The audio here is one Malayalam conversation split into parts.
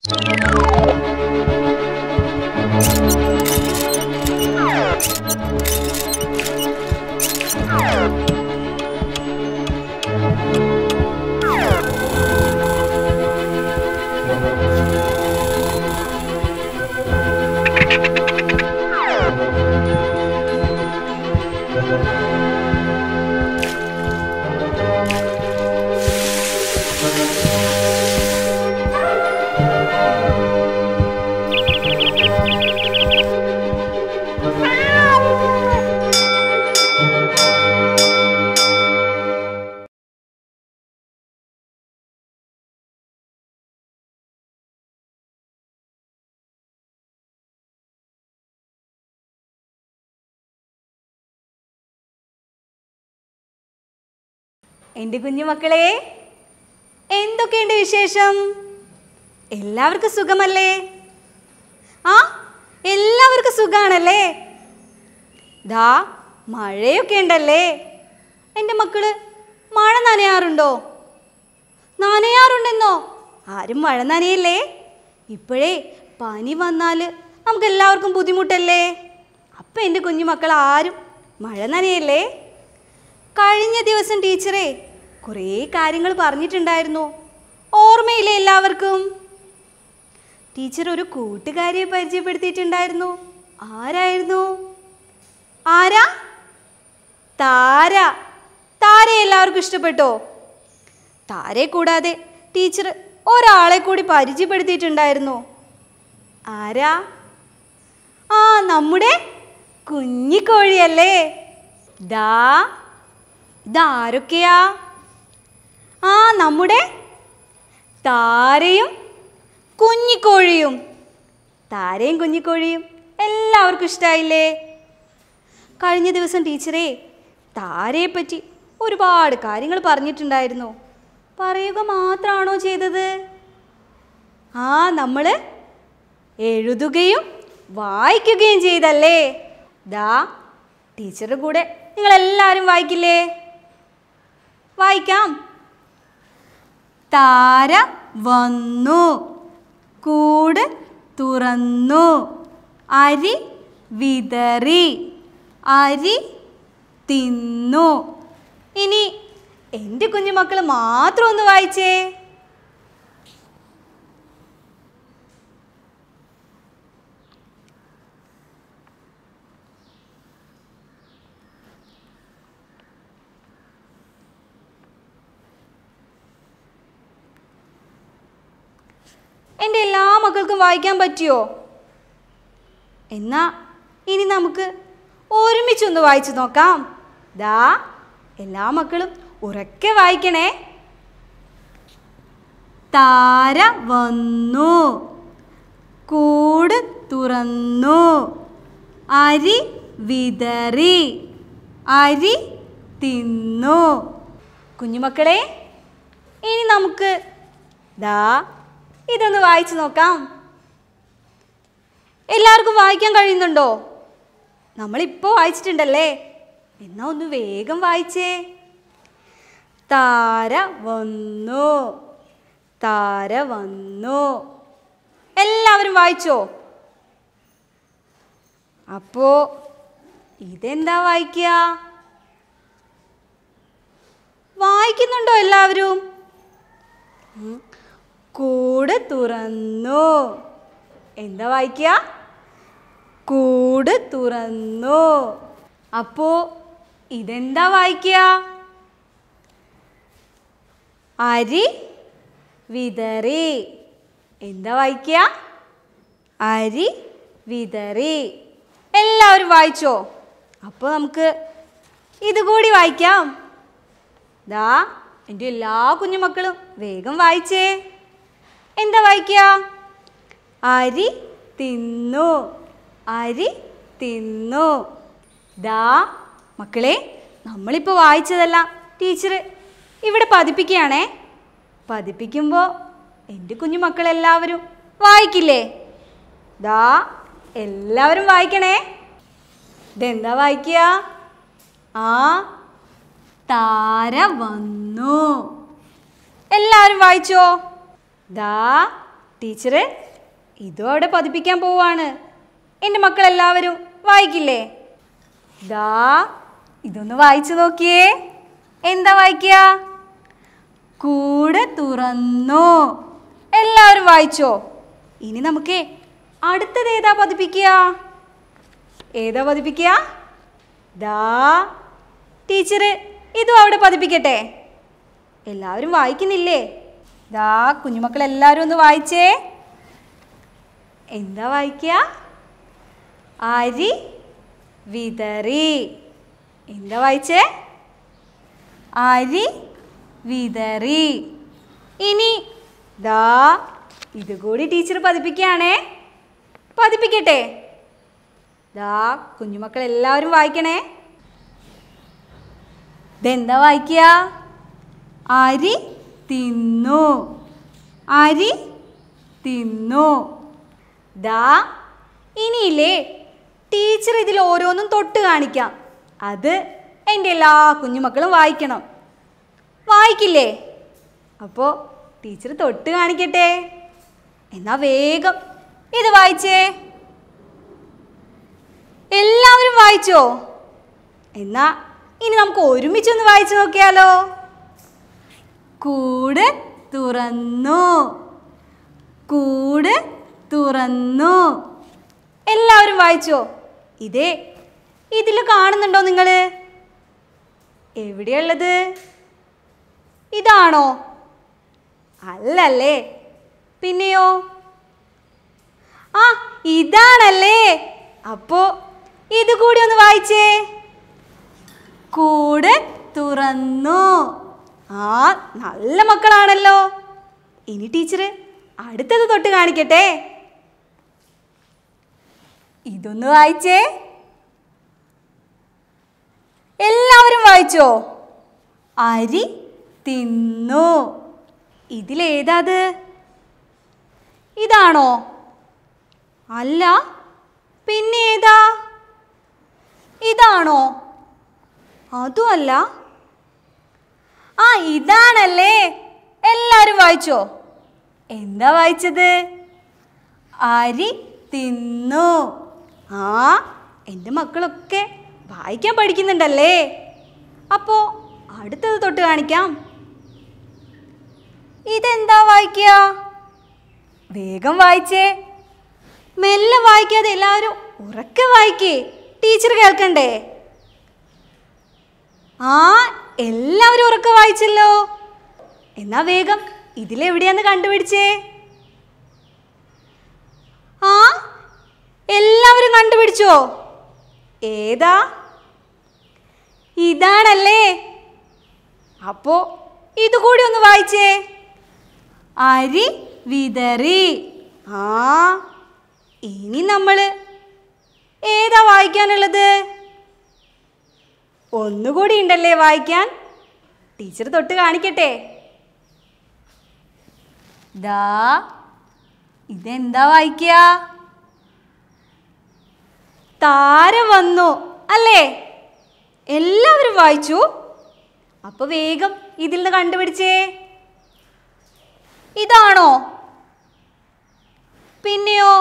എൻ്റെ കുഞ്ഞു മക്കളെ എന്തൊക്കെയുണ്ട് വിശേഷം എല്ലാവർക്കും സുഖമല്ലേ ആ എല്ലാവർക്കും സുഖാണല്ലേ ദാ മഴയൊക്കെ ഉണ്ടല്ലേ എൻ്റെ മക്കള് മഴ നനയാറുണ്ടോ നനയാറുണ്ടെന്നോ ആരും മഴ നനയല്ലേ ഇപ്പോഴേ പനി വന്നാൽ നമുക്ക് എല്ലാവർക്കും ബുദ്ധിമുട്ടല്ലേ അപ്പം എൻ്റെ കുഞ്ഞു മക്കൾ ആരും മഴ നനയല്ലേ കഴിഞ്ഞ ദിവസം ടീച്ചറെ കുറേ കാര്യങ്ങൾ പറഞ്ഞിട്ടുണ്ടായിരുന്നു ഓർമ്മയില്ലേ എല്ലാവർക്കും ടീച്ചർ ഒരു കൂട്ടുകാരിയെ പരിചയപ്പെടുത്തിയിട്ടുണ്ടായിരുന്നു ആരായിരുന്നു ആരാ താര താരയെ എല്ലാവർക്കും ഇഷ്ടപ്പെട്ടോ താരയെ കൂടാതെ ടീച്ചർ ഒരാളെ കൂടി പരിചയപ്പെടുത്തിയിട്ടുണ്ടായിരുന്നു ആരാ ആ നമ്മുടെ കുഞ്ഞിക്കോഴിയല്ലേ ദാ ഇതാരൊക്കെയാ ആ നമ്മുടെ താരയും കുഞ്ഞിക്കോഴിയും താരയും കുഞ്ഞിക്കോഴിയും എല്ലാവർക്കും ഇഷ്ടമായില്ലേ കഴിഞ്ഞ ദിവസം ടീച്ചറെ താരയെ പറ്റി ഒരുപാട് കാര്യങ്ങൾ പറഞ്ഞിട്ടുണ്ടായിരുന്നു പറയുക മാത്രമാണോ ചെയ്തത് ആ നമ്മൾ എഴുതുകയും വായിക്കുകയും ചെയ്തല്ലേ ദാ ടീച്ചറുടെ കൂടെ നിങ്ങളെല്ലാവരും വായിക്കില്ലേ വായിക്കാം താര വന്നു കൂട് തുറന്നു അരി വിതറി അരി തിന്നു ഇനി എൻ്റെ കുഞ്ഞുമക്കൾ മാത്രം ഒന്ന് വായിച്ചേ എൻ്റെ എല്ലാ മക്കൾക്കും വായിക്കാൻ പറ്റിയോ എന്നാ ഇനി നമുക്ക് ഒരുമിച്ചൊന്ന് വായിച്ചു നോക്കാം ദാ എല്ലാ മക്കളും ഉറക്കെ വായിക്കണേ താര വന്നു കൂട് തുറന്നു അരി വിതറി അരി തിന്നു കുഞ്ഞുമക്കളെ ഇനി നമുക്ക് ദാ ഇതൊന്ന് വായിച്ചു നോക്കാം എല്ലാവർക്കും വായിക്കാൻ കഴിയുന്നുണ്ടോ നമ്മളിപ്പോൾ വായിച്ചിട്ടുണ്ടല്ലേ എന്നാ ഒന്ന് വേഗം വായിച്ചേ താര വന്നു താര വന്നു എല്ലാവരും വായിച്ചോ അപ്പോ ഇതെന്താ വായിക്കുക വായിക്കുന്നുണ്ടോ എല്ലാവരും ഉം. കൂട് തുറന്നു എന്താ വായിക്കുക കൂട് തുറന്നു അപ്പോ ഇതെന്താ വായിക്കുക അരി വിതറി എന്താ വായിക്കുക അരി വിതറി എല്ലാവരും വായിച്ചോ അപ്പോൾ നമുക്ക് ഇതുകൂടി വായിക്കാം ദാ എൻ്റെ എല്ലാ കുഞ്ഞുമക്കളും വേഗം വായിച്ചേ എന്താ വായിക്കുക അരി തിന്നു അരി തിന്നു ദാ മക്കളെ നമ്മളിപ്പോൾ വായിച്ചതെല്ലാം ടീച്ചർ ഇവിടെ പതിപ്പിക്കുകയാണേ പതിപ്പിക്കുമ്പോൾ എൻ്റെ കുഞ്ഞു മക്കളെല്ലാവരും വായിക്കില്ലേ ദാ എല്ലാവരും വായിക്കണേ ഇതെന്താ വായിക്കുക ആ താര വന്നു എല്ലാവരും വായിച്ചോ ദാ ടീച്ചർ ഇതും അവിടെ പതിപ്പിക്കാൻ പോവാണ് എൻ്റെ മക്കളെല്ലാവരും വായിക്കില്ലേ ദാ ഇതൊന്ന് വായിച്ചു നോക്കിയേ എന്താ വായിക്കുക കൂട് തുറന്നു എല്ലാവരും വായിച്ചോ ഇനി നമുക്ക് അടുത്തത് ഏതാ പതിപ്പിക്കുക ഏതാ പതിപ്പിക്കുക ദാ ടീച്ചർ ഇതും അവിടെ പതിപ്പിക്കട്ടെ എല്ലാവരും വായിക്കുന്നില്ലേ ദാ കുഞ്ഞുമക്കൾ എല്ലാവരും ഒന്ന് വായിച്ചേ എന്താ വായിക്കുക അരി വിതറി എന്താ വായിച്ചേ അരി വിതറി ഇനി ദാ ഇത് കൂടി ടീച്ചർ പതിപ്പിക്കുകയാണേ പതിപ്പിക്കട്ടെ ദാ കുഞ്ഞുമക്കൾ എല്ലാവരും വായിക്കണേ ഇതെന്താ വായിക്കുക അരി തിന്നു അരി തിന്നു ദാ ഇനിയില്ലേ ടീച്ചർ ഇതിൽ ഓരോന്നും തൊട്ട് കാണിക്കാം അത് എൻ്റെ എല്ലാ കുഞ്ഞുമക്കളും വായിക്കണം വായിക്കില്ലേ അപ്പോൾ ടീച്ചർ തൊട്ട് കാണിക്കട്ടെ എന്നാ വേഗം ഇത് വായിച്ചേ എല്ലാവരും വായിച്ചോ എന്നാ ഇനി നമുക്ക് ഒരുമിച്ചൊന്ന് വായിച്ചു നോക്കിയാലോ കൂട് തുറന്നു കൂട് തുറന്നു എല്ലാവരും വായിച്ചോ ഇതേ ഇതിൽ കാണുന്നുണ്ടോ നിങ്ങൾ എവിടെയുള്ളത് ഇതാണോ അല്ലല്ലേ പിന്നെയോ ആ ഇതാണല്ലേ അപ്പോ ഇത് കൂടി ഒന്ന് വായിച്ചേ കൂട് തുറന്നു ആ നല്ല മക്കളാണല്ലോ ഇനി ടീച്ചർ അടുത്തത് തൊട്ട് കാണിക്കട്ടെ ഇതൊന്ന് വായിച്ചേ എല്ലാവരും വായിച്ചോ അരി തിന്നു ഇതിലേതാത് ഇതാണോ അല്ല പിന്നെ ഏതാ ഇതാണോ അതുമല്ല ആ ഇതാണല്ലേ എല്ലാവരും വായിച്ചോ എന്താ വായിച്ചത് അരി തിന്നു ആ എൻ്റെ മക്കളൊക്കെ വായിക്കാൻ പഠിക്കുന്നുണ്ടല്ലേ അപ്പോൾ അടുത്തത് തൊട്ട് കാണിക്കാം ഇതെന്താ വായിക്കുക വേഗം വായിച്ചേ മെല്ലെ വായിക്കാതെ എല്ലാവരും ഉറക്കെ വായിക്കേ ടീച്ചർ കേൾക്കണ്ടേ ആ എല്ലാവരും ഉറക്കെ വായിച്ചല്ലോ എന്നാ വേഗം ഇതിലെവിടെയാന്ന് കണ്ടുപിടിച്ചേ ആ എല്ലാവരും കണ്ടുപിടിച്ചോ ഏതാ ഇതാണല്ലേ അപ്പോ ഇത് കൂടി ഒന്ന് വായിച്ചേ അരി വിതറി ആ ഇനി നമ്മൾ ഏതാ വായിക്കാനുള്ളത് ഒന്നുകൂടി ഉണ്ടല്ലേ വായിക്കാൻ ടീച്ചർ തൊട്ട് കാണിക്കട്ടെ ദാ ഇതെന്താ വായിക്കുക താരം വന്നു അല്ലേ എല്ലാവരും വായിച്ചു അപ്പൊ വേഗം ഇതിൽ നിന്ന് കണ്ടുപിടിച്ചേ ഇതാണോ പിന്നെയോ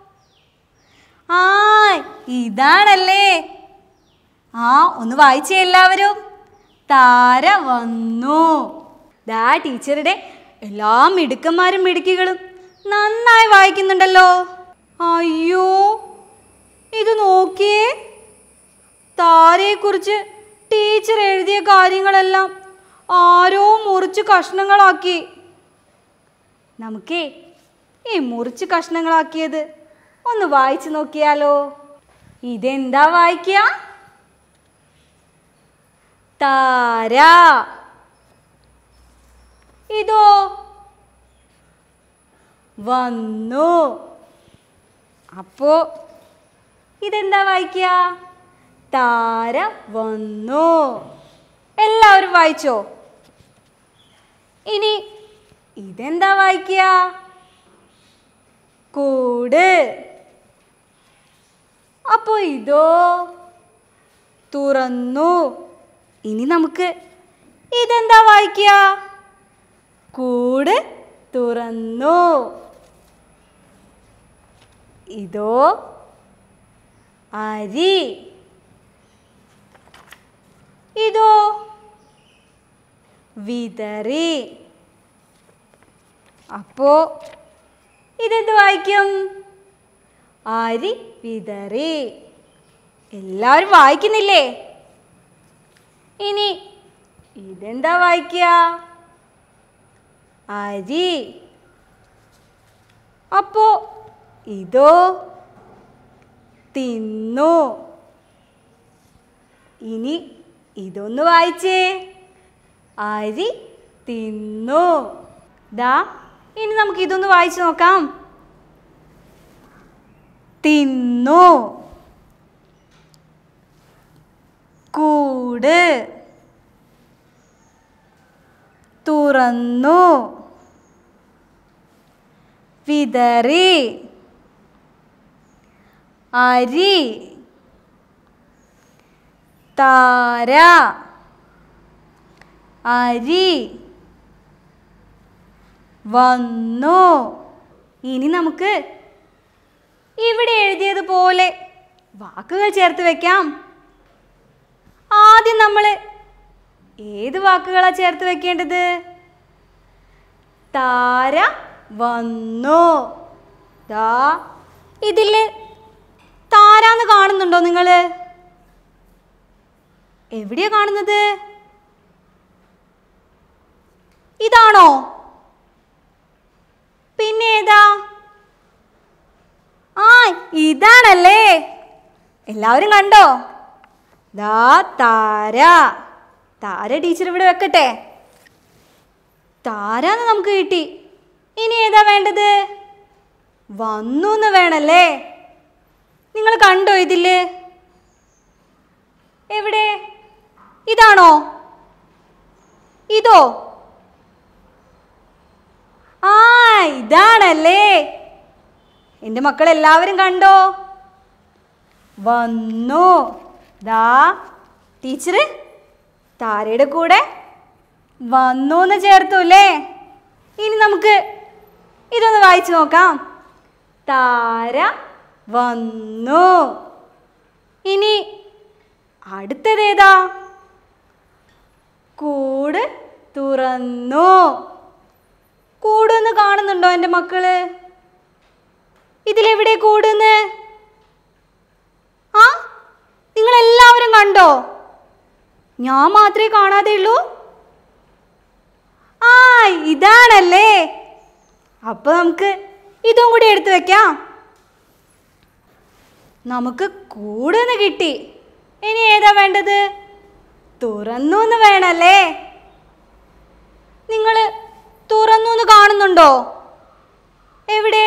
ആ ഇതാണല്ലേ ആ ഒന്ന് വായിച്ചേ എല്ലാവരും താര വന്നു ദാ ടീച്ചറുടെ എല്ലാ മിടുക്കന്മാരും മിടുക്കികളും നന്നായി വായിക്കുന്നുണ്ടല്ലോ അയ്യോ ഇത് നോക്കിയേ താരയെക്കുറിച്ച് ടീച്ചർ എഴുതിയ കാര്യങ്ങളെല്ലാം ആരോ മുറിച്ച് കഷ്ണങ്ങളാക്കി നമുക്കേ ഈ മുറിച്ച് കഷ്ണങ്ങളാക്കിയത് ഒന്ന് വായിച്ചു നോക്കിയാലോ ഇതെന്താ വായിക്കുക താര ഇതോ വന്നു അപ്പോ ഇതെന്താ വായിക്കുക താര വന്നു എല്ലാവരും വായിച്ചോ ഇനി ഇതെന്താ വായിക്കുക കൂട് അപ്പോ ഇതോ തുറന്നു ഇനി നമുക്ക് ഇതെന്താ വായിക്കുക കൂട് തുറന്നു ഇതോ അരി ഇതോ വിതറി അപ്പോ ഇതെന്ത് വായിക്കും അരി വിതറി എല്ലാവരും വായിക്കുന്നില്ലേ ഇനി ഇതെന്താ വായിക്കുക അരി അപ്പോ ഇതോ തിന്നു ഇനി ഇതൊന്ന് വായിച്ചേ അരി തിന്നു ദാ ഇനി നമുക്ക് ഇതൊന്ന് വായിച്ചു നോക്കാം തിന്നു കൂട് തുറന്നു വിതറി അരി താര അരി വന്നു ഇനി നമുക്ക് ഇവിടെ എഴുതിയതുപോലെ വാക്കുകൾ ചേർത്ത് വെക്കാം ആദ്യം നമ്മൾ ഏത് വാക്കുകളാ ചേർത്ത് വെക്കേണ്ടത് താര വന്നു ദാ ഇതിൽ താരാന്ന് കാണുന്നുണ്ടോ നിങ്ങൾ എവിടെയാ കാണുന്നത് ഇതാണോ പിന്നെ ഏതാ ആ ഇതാണല്ലേ എല്ലാവരും കണ്ടോ ദാ താര താര ടീച്ചർ ഇവിടെ വെക്കട്ടെ താരാന്ന് നമുക്ക് കിട്ടി ഇനി ഏതാ വേണ്ടത് വന്നു എന്ന് വേണല്ലേ നിങ്ങൾ കണ്ടോ ഇതില് എവിടെ ഇതാണോ ഇതോ ആ ഇതാണല്ലേ എൻ്റെ മക്കളെല്ലാവരും കണ്ടോ വന്നു ദാ ടീച്ചർ താരയുടെ കൂടെ വന്നു എന്ന് ചേർത്തു അല്ലേ ഇനി നമുക്ക് ഇതൊന്ന് വായിച്ചു നോക്കാം താര വന്നു ഇനി അടുത്തതേതാ കൂട് തുറന്നു കൂടൊന്ന് കാണുന്നുണ്ടോ എൻ്റെ മക്കള് ഇതിലെവിടെ കൂടുന്ന് ആ നിങ്ങൾ എല്ലാവരും കണ്ടോ ഞാൻ മാത്രമേ കാണാതെ ഉള്ളൂ ആ ഇതാണല്ലേ അപ്പൊ നമുക്ക് ഇതും കൂടി എടുത്തു വെക്കാം നമുക്ക് കൂടുന്ന് കിട്ടി ഇനി ഏതാ വേണ്ടത് തുറന്നു എന്ന് വേണല്ലേ നിങ്ങൾ തുറന്നു എന്ന് കാണുന്നുണ്ടോ എവിടെ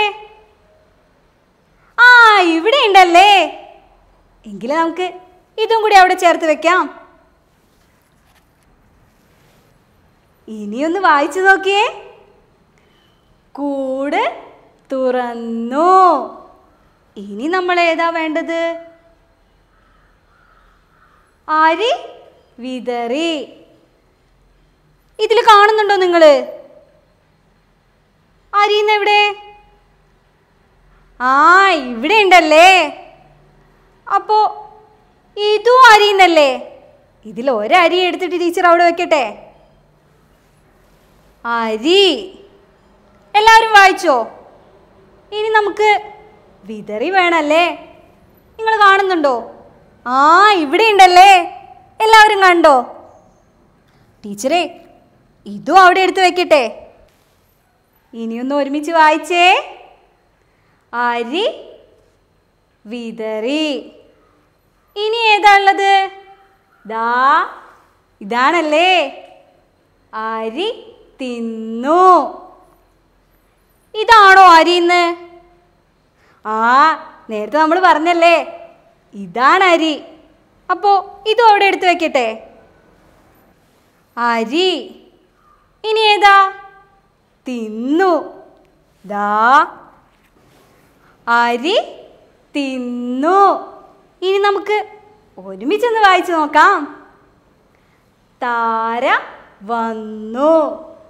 ആ ഇവിടെ ഉണ്ടല്ലേ എങ്കിലും നമുക്ക് ഇതും കൂടി അവിടെ ചേർത്ത് വെക്കാം ഇനിയൊന്ന് വായിച്ചു നോക്കിയേ കൂട് തുറന്നു ഇനി നമ്മൾ ഏതാ വേണ്ടത് അരി വിതറി ഇതിൽ കാണുന്നുണ്ടോ നിങ്ങൾ അരിന്ന് എവിടെ ആ ഇവിടെ ഉണ്ടല്ലേ അപ്പോ ഇതും അരിയുന്നല്ലേ ഇതിൽ ഒരരി എടുത്തിട്ട് ടീച്ചർ അവിടെ വെക്കട്ടെ അരി എല്ലാവരും വായിച്ചോ ഇനി നമുക്ക് വിതറി വേണല്ലേ നിങ്ങൾ കാണുന്നുണ്ടോ ആ ഇവിടെ ഉണ്ടല്ലേ എല്ലാവരും കണ്ടോ ടീച്ചറെ ഇതും അവിടെ എടുത്ത് വെക്കട്ടെ ഇനിയൊന്ന് ഒരുമിച്ച് വായിച്ചേ അരി വിതറി ഇനി ഏതാ ഉള്ളത് ദാ ഇതാണല്ലേ അരി തിന്നു ഇതാണോ അരിന്ന് ആ നേരത്തെ നമ്മൾ പറഞ്ഞല്ലേ ഇതാണ് അരി അപ്പോ ഇതും അവിടെ എടുത്തു വെക്കട്ടെ അരി ഇനി ഏതാ തിന്നു ദാ അരി തിന്നു ഇനി നമുക്ക് ഒരുമിച്ചൊന്ന് വായിച്ചു നോക്കാം താര വന്നു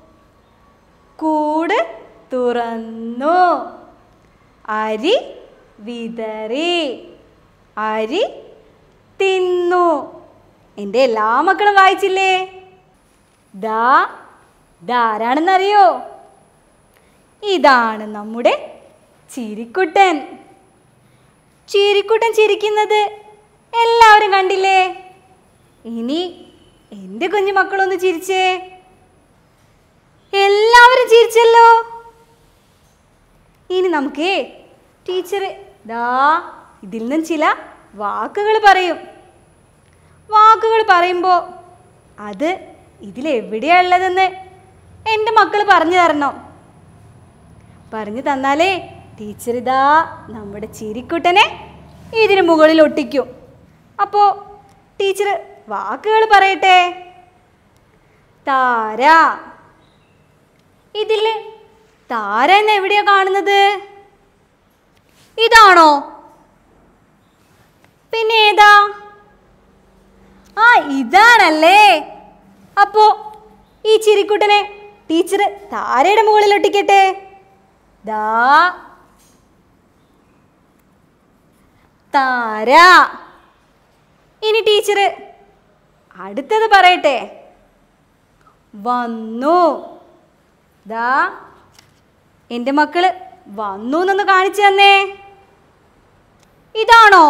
കൂട് തുറന്നു അരി വിതറി അരി തിന്നു എൻ്റെ എല്ലാ മക്കളും വായിച്ചില്ലേ ദാ ഇതാരാണെന്നറിയോ ഇതാണ് നമ്മുടെ ചിരിക്കുട്ടൻ ചിരിക്കുട്ടൻ ചിരിക്കുന്നത് എല്ലാവരും കണ്ടില്ലേ ഇനി എൻ്റെ കുഞ്ഞു മക്കളൊന്ന് ചിരിച്ചേ എല്ലാവരും ചിരിച്ചല്ലോ ഇനി നമുക്ക് ടീച്ചർ ദാ ഇതിൽ നിന്നും ചില വാക്കുകൾ പറയും വാക്കുകൾ പറയുമ്പോൾ അത് ഇതിലെവിടെയാ ഉള്ളതെന്ന് എൻ്റെ മക്കൾ പറഞ്ഞു തരണം പറഞ്ഞു തന്നാലേ ടീച്ചർ ഇതാ നമ്മുടെ ചിരിക്കുട്ടനെ ഇതിന് മുകളിൽ ഒട്ടിക്കും അപ്പോൾ ടീച്ചർ വാക്കുകൾ പറയട്ടെ താര ഇതിൽ താര എന്ന് എവിടെയാ കാണുന്നത് ഇതാണോ പിന്നെ ഏതാ ആ ഇതാണല്ലേ അപ്പോ ഈ ചിരിക്കുട്ടനെ ടീച്ചർ താരയുടെ മുകളിൽ ഒട്ടിക്കട്ടെ ദാ താര ഇനി ടീച്ചർ അടുത്തത് പറയട്ടെ വന്നു ദാ എൻ്റെ മക്കള് വന്നു എന്നൊന്ന് കാണിച്ചു തന്നേ ഇതാണോ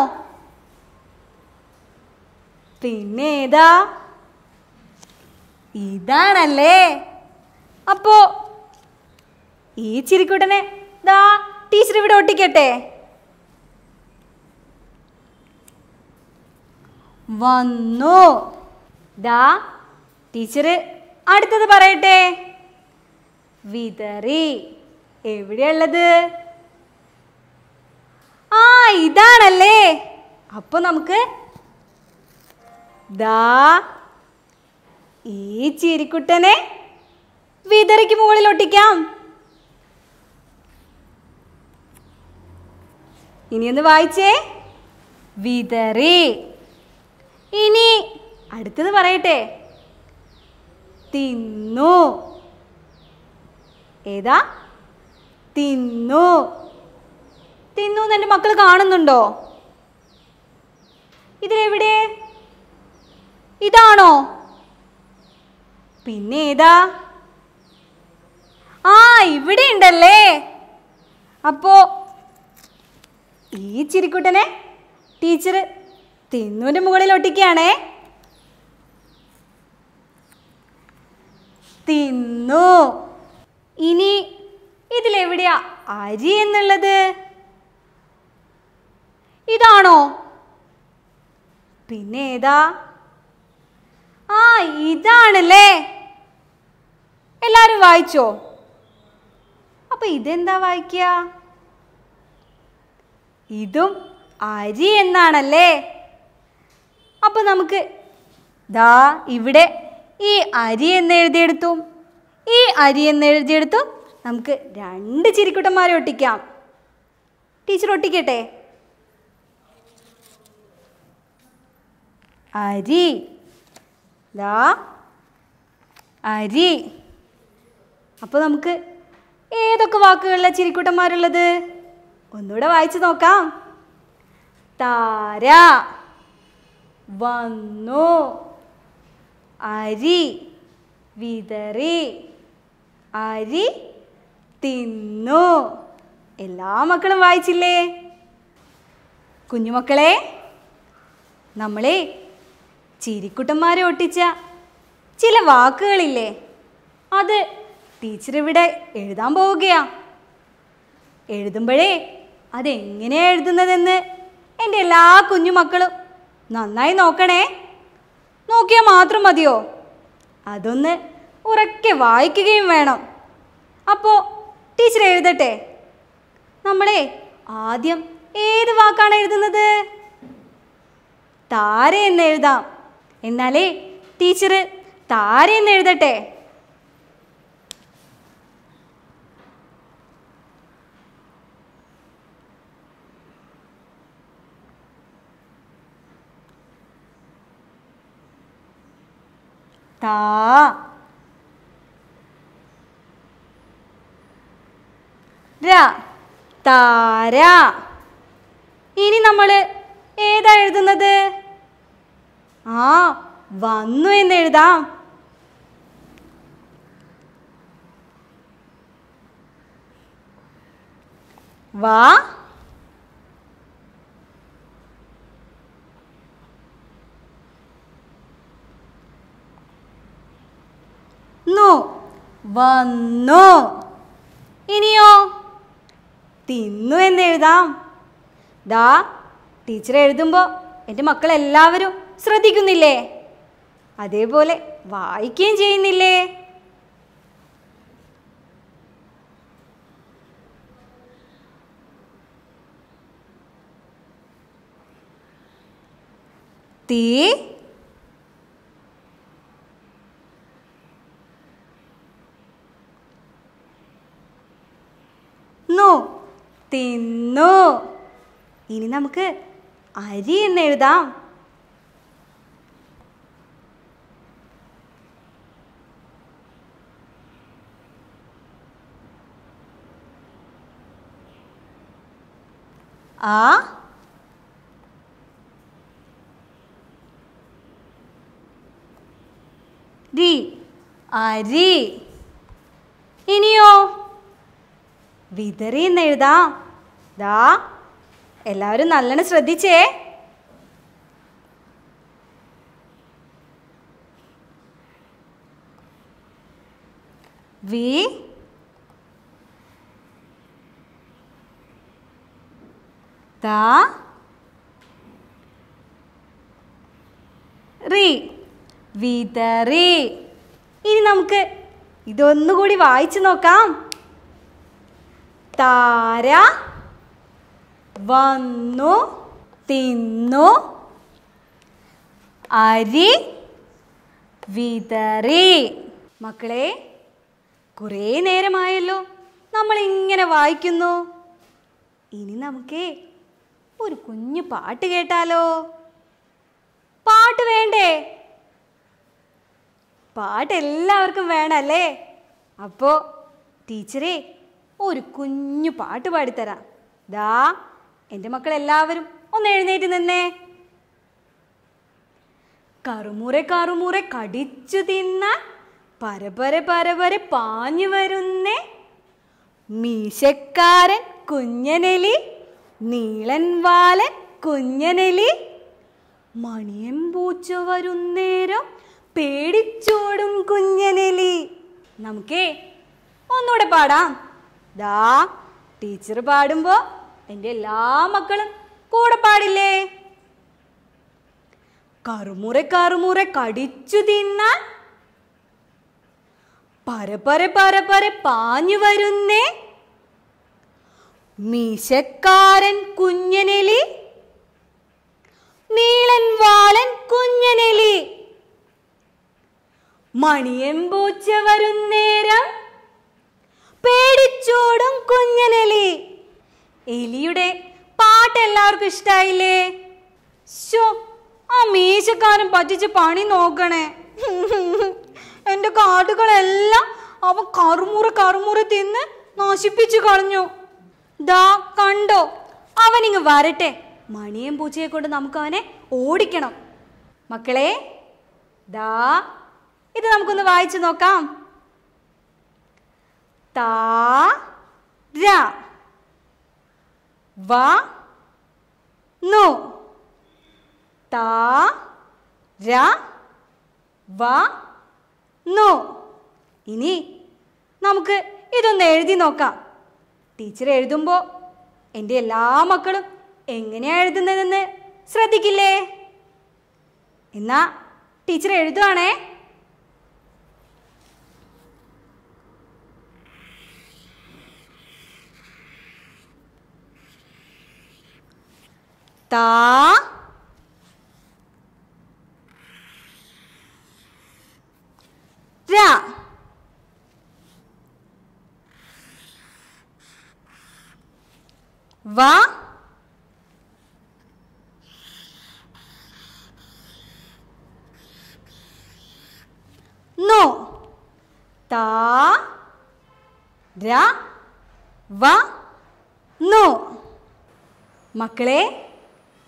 പിന്നെ ഏതാ ഇതാണല്ലേ അപ്പോ ഈ ചിരിക്കുട്ടനെ ദാ ടീച്ചർ ഇവിടെ ഒട്ടിക്കട്ടെ വന്നു ദാ ടീച്ചർ അടുത്തത് പറയട്ടെ വിതറി എവിടെയുള്ളത് ആ ഇതാണല്ലേ അപ്പൊ നമുക്ക് ദാ ഈ ചിരിക്കുട്ടനെ വിതറിക്ക് മുകളിൽ ഒട്ടിക്കാം ഇനിയൊന്ന് വായിച്ചേ വിതറി ഇനി അടുത്തത് പറയട്ടെ തിന്നു ഏതാ തിന്നു തിന്നു എന്ന് എൻ്റെ മക്കൾ കാണുന്നുണ്ടോ ഇതിലെവിടെ ഇതാണോ പിന്നെ ഏതാ ആ ഇവിടെ ഉണ്ടല്ലേ അപ്പോ ഈ ചിരിക്കുട്ടനെ ടീച്ചർ തിന്നുവിൻ്റെ മുകളിൽ ഒട്ടിക്കുകയാണേ തിന്നു ഇനി ഇതിലെവിടെയാ അരി എന്നുള്ളത് ഇതാണോ പിന്നെ ഏതാ ആ ഇതാണല്ലേ എല്ലാരും വായിച്ചോ അപ്പൊ ഇതെന്താ വായിക്കുക ഇതും അരി എന്നാണല്ലേ അപ്പൊ നമുക്ക് ദാ ഇവിടെ ഈ അരി എന്ന് എഴുതിയെടുത്തും ഈ അരി എന്ന് എഴുതിയെടുത്തും നമുക്ക് രണ്ട് ചിരിക്കുട്ടന്മാരെ ഒട്ടിക്കാം ടീച്ചർ ഒട്ടിക്കട്ടെ അരി ദാ അരി അപ്പോൾ നമുക്ക് ഏതൊക്കെ വാക്കുകളിലാണ് ചിരിക്കുട്ടന്മാരുള്ളത് ഒന്നുകൂടെ വായിച്ചു നോക്കാം താര വന്നു അരി വിതറി അരി തിന്നു എല്ലാ മക്കളും വായിച്ചില്ലേ കുഞ്ഞുമക്കളെ നമ്മളെ ചിരിക്കുട്ടന്മാരെ ഒട്ടിച്ച ചില വാക്കുകളില്ലേ അത് ടീച്ചർ ഇവിടെ എഴുതാൻ പോവുകയാ എഴുതുമ്പോഴേ അതെങ്ങനെയാ എഴുതുന്നതെന്ന് എൻ്റെ എല്ലാ കുഞ്ഞുമക്കളും നന്നായി നോക്കണേ നോക്കിയാൽ മാത്രം മതിയോ അതൊന്ന് ഉറക്കെ വായിക്കുകയും വേണം അപ്പോൾ ടീച്ചർ എഴുതട്ടെ നമ്മളെ ആദ്യം ഏത് വാക്കാണ് എഴുതുന്നത് താര എന്ന് എഴുതാം എന്നാലേ ടീച്ചർ താര എന്ന് എഴുതട്ടെ താ ര താര ഇനി നമ്മൾ ഏതാ എഴുതുന്നത് ആ വന്നു എന്ന് എഴുതാം വാ നു വന്നു ഇനിയോ തിന്നു എന്ന് എഴുതാം ദാ ടീച്ചർ എഴുതുമ്പോൾ എൻ്റെ മക്കളെല്ലാവരും ശ്രദ്ധിക്കുന്നില്ലേ അതേപോലെ വായിക്കുകയും ചെയ്യുന്നില്ലേ തീ നു തിന്നു ഇനി നമുക്ക് അരി എന്ന് എഴുതാം ആ രി അരി ഇനിയോ വിതറി എന്ന് എഴുതാം ദാ എല്ലാവരും നല്ലോണം ശ്രദ്ധിച്ചേ വി ത റി വിതറി ഇനി നമുക്ക് ഇതൊന്നുകൂടി വായിച്ചു നോക്കാം താര വന്നു തിന്നു അരി വിതറി മക്കളെ കുറേ നേരമായല്ലോ നമ്മൾ ഇങ്ങനെ വായിക്കുന്നു ഇനി നമുക്ക് ഒരു കുഞ്ഞു പാട്ട് കേട്ടാലോ പാട്ട് വേണ്ടേ പാട്ട് എല്ലാവർക്കും വേണമല്ലേ അപ്പോൾ ടീച്ചറെ ഒരു കുഞ്ഞു പാട്ട് പാടിത്തരാം ദാ എൻ്റെ മക്കളെല്ലാവരും ഒന്ന് എഴുന്നേറ്റ് നിന്നേ കറുമുറെ കറുമുറെ കടിച്ചു തിന്നാൻ പരപര പരപര പാഞ്ഞു വരുന്നേ മീശക്കാരൻ കുഞ്ഞനെലി നീളൻ വാലൻ കുഞ്ഞനെലി മണിയൻ പൂച്ച വരുന്നേരം പേടിച്ചോടും കുഞ്ഞനെലി നമുക്കേ ഒന്നുകൂടെ പാടാം ദാ ടീച്ചർ പാടുമ്പോ എൻ്റെ എല്ലാ മക്കളും കൂടെ പാടില്ലേ കറുമുറെ കറുമുറെ കടിച്ചു തിന്നാൻ പരപര പരപര പാഞ്ഞു വരുന്നേ മീശക്കാരൻ കുഞ്ഞനെലി നീളൻ വാലൻ കുഞ്ഞനെലി മണിയമ്പൂച്ച വരുന്നേരം പേടിച്ചോടും കുഞ്ഞനെലി എലിയുടെ പാട്ട് എല്ലാവർക്കും ഇഷ്ടായില്ലേ ശോ ആ മീശക്കാരൻ പറ്റിച്ച് പണി നോക്കണേ എന്റെ കാട്ടുകളെല്ലാം അവൻ കറുമുറ കറുമുറ തിന്ന് നശിപ്പിച്ചു കളഞ്ഞു ദാ കണ്ടോ അവനിങ്ങ് വരട്ടെ മണിയും പൂച്ചയെ കൊണ്ട് നമുക്ക് അവനെ ഓടിക്കണം മക്കളെ ദാ ഇത് നമുക്കൊന്ന് വായിച്ചു നോക്കാം താ ര വ നു താ ര വ നു ഇനി നമുക്ക് ഇതൊന്ന് എഴുതി നോക്കാം ടീച്ചർ എഴുതുമ്പോൾ എൻ്റെ എല്ലാ മക്കളും എങ്ങനെയാ എഴുതുന്നതെന്ന് ശ്രദ്ധിക്കില്ലേ എന്നാ ടീച്ചർ എഴുതുവാണേ താ ര വ നോ താ ര വ നോ മക്കളെ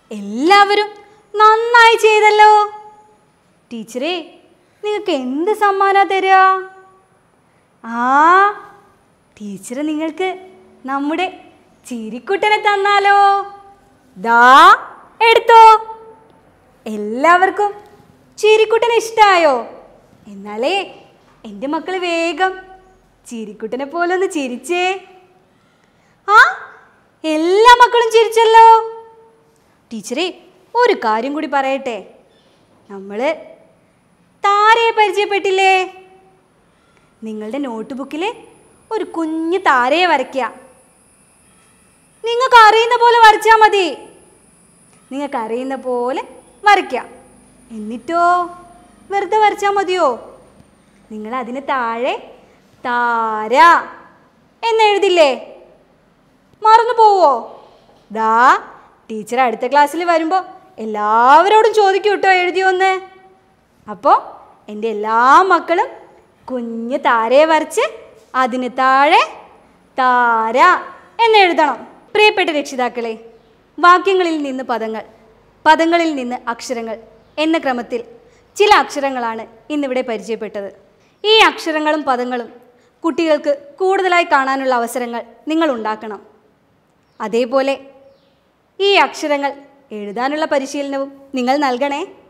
എല്ലാവരും നന്നായി ചെയ്തല്ലോ ടീച്ചറേ നിങ്ങൾക്ക് എന്ത് സമ്മാനാ തരിക ആ ടീച്ചർ നിങ്ങൾക്ക് നമ്മുടെ ചിരിക്കുട്ടനെ തന്നാലോ ദാ എടുത്തോ എല്ലാവർക്കും ചിരിക്കുട്ടനെ ഇഷ്ടമായോ എന്നാലേ എൻ്റെ മക്കൾ വേഗം ചിരിക്കുട്ടനെ പോലെ ഒന്ന് ചിരിച്ചേ ആ എല്ലാ മക്കളും ചിരിച്ചല്ലോ ടീച്ചറെ ഒരു കാര്യം കൂടി പറയട്ടെ നമ്മൾ താരയെ പരിചയപ്പെട്ടില്ലേ നിങ്ങളുടെ നോട്ട് ബുക്കിൽ ഒരു കുഞ്ഞു താരയെ വരയ്ക്കുക നിങ്ങൾക്ക് അറിയുന്ന പോലെ വരച്ചാൽ മതി നിങ്ങൾക്ക് അറിയുന്ന പോലെ വരയ്ക്കുക എന്നിട്ടോ വെറുതെ വരച്ചാൽ മതിയോ നിങ്ങൾ അതിന് താഴെ താര എന്നെഴുതില്ലേ മറന്നു പോവോ ദാ ടീച്ചർ അടുത്ത ക്ലാസ്സിൽ വരുമ്പോൾ എല്ലാവരോടും ചോദിക്കും കേട്ടോ എഴുതിയോന്ന് അപ്പോൾ എൻ്റെ എല്ലാ മക്കളും കുഞ്ഞ് താരയെ വരച്ച് അതിന് താഴെ താര എന്നെഴുതണം പ്രിയപ്പെട്ട രക്ഷിതാക്കളെ വാക്യങ്ങളിൽ നിന്ന് പദങ്ങൾ പദങ്ങളിൽ നിന്ന് അക്ഷരങ്ങൾ എന്ന ക്രമത്തിൽ ചില അക്ഷരങ്ങളാണ് ഇന്നിവിടെ പരിചയപ്പെട്ടത് ഈ അക്ഷരങ്ങളും പദങ്ങളും കുട്ടികൾക്ക് കൂടുതലായി കാണാനുള്ള അവസരങ്ങൾ നിങ്ങൾ ഉണ്ടാക്കണം അതേപോലെ ഈ അക്ഷരങ്ങൾ എഴുതാനുള്ള പരിശീലനവും നിങ്ങൾ നൽകണേ